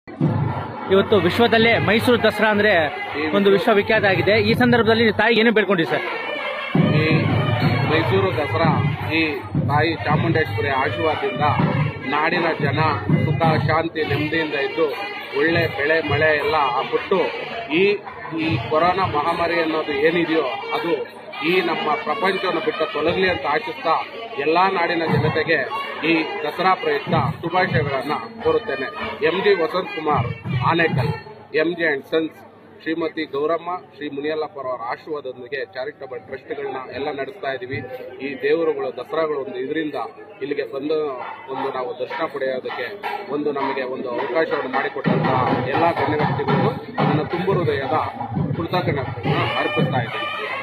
ಇವತ್ತು ವಿಶ್ವದಲ್ಲೇ ಮೈಸೂರು ದಸರಾ ಅಂದ್ರೆ ಒಂದು ವಿಶ್ವವಿಖ್ಯಾತ ಆಗಿದೆ ಈ ಸಂದರ್ಭದಲ್ಲಿ ತಾಯಿ ಏನು ಬೇಡ್ಕೊಂಡ್ರಿ ಸರ್ ಈ ಮೈಸೂರು ದಸರಾ ಈ ತಾಯಿ ಚಾಮುಂಡೇಶ್ವರಿ ಆಶೀರ್ವಾದದಿಂದ ನಾಡಿನ ಜನ ಸುಖ ಶಾಂತಿ ನೆಮ್ಮದಿಯಿಂದ ಇದ್ದು ಒಳ್ಳೆ ಬೆಳೆ ಮಳೆ ಎಲ್ಲ ಆಗ್ಬಿಟ್ಟು ಈ ಈ ಕೊರೋನಾ ಮಹಾಮಾರಿ ಅನ್ನೋದು ಏನಿದೆಯೋ ಅದು ಈ ನಮ್ಮ ಪ್ರಪಂಚವನ್ನು ಬಿಟ್ಟು ತೊಲಗಲಿ ಅಂತ ಆಶಿಸ್ತಾ ಎಲ್ಲಾ ನಾಡಿನ ಜನತೆಗೆ ಈ ದಸರಾ ಪ್ರಯುಕ್ತ ಶುಭಾಶಯಗಳನ್ನು ಕೋರುತ್ತೇನೆ M G Vasanth Kumar Anekal M J and sons Shrimati Gowramma Shri Muniyallappa ಅವರ ಆಶೀರ್ವಾದದೊಂದಿಗೆ ಚಾರಿಟಬಲ್ ಟ್ರಸ್ಟ್ಗಳನ್ನ ಎಲ್ಲ ನಡೆಸ್ತಾ ಇದ್ದೀವಿ ಈ ದೇವರುಗಳು ದಸರಾಗಳು ಒಂದು ಇದರಿಂದ ಇಲ್ಲಿಗೆ ಬಂದು ಒಂದು ನಾವು ದರ್ಶನ ಪಡೆಯೋದಕ್ಕೆ ಒಂದು ನಮಗೆ ಒಂದು ಅವಕಾಶವನ್ನು ಮಾಡಿಕೊಟ್ಟಂತಹ ಎಲ್ಲ ಗಣ್ಯ ವ್ಯಕ್ತಿಗಳಿಗೂ ನನ್ನ ತುಂಬು ಹೃದಯದ ಕೃತಜ್ಞತೆಯನ್ನು ಅರ್ಪಿಸ್ತಾ ಇದ್ದೀನಿ